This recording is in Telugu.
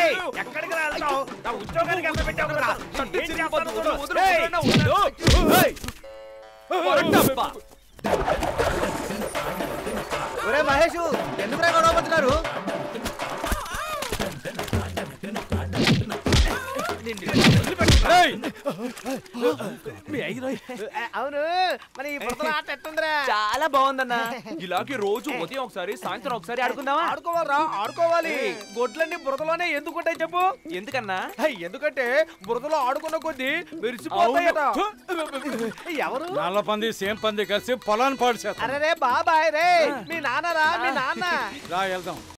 రేయ్, ఎక్కడికి రా వెళ్తావు నా ఉద్యోగానికి ఎంత పెట్టావు కదా ఏం చేస్తాను చూడు. వదలు, రేయ్, వదలు, ఏయ్, పొరటప్ప. ఒరే మహేష్ ఎందుకు రా గొడవ పడుతున్నారు ఏయ్! మీ ఐదు అవును మరి ఈ బురదలో ఆట ఎట్టుందిరా చాలా బాగుందన్న ఇలాగే రోజు ఉదయం ఒకసారి సాయంత్రం ఒకసారి ఆడుకుందామా ఆడుకోవాలరా ఆడుకోవాలి గొడ్లన్నీ బురదలోనే ఎందుకుంటాయి చెప్పు ఎందుకన్నా హై, ఎందుకంటే బురదలో ఆడుకున్న కొద్దీ మెరిసిపోతాయట ఎవరు నల్ల పంది సేమ్ పంది కలిసి పొలాన్ని పాడు చేస్తాం అరే రే బాబాయ్ రే మీ నాన్నరా మీ నాన్న రా వెళ్దాం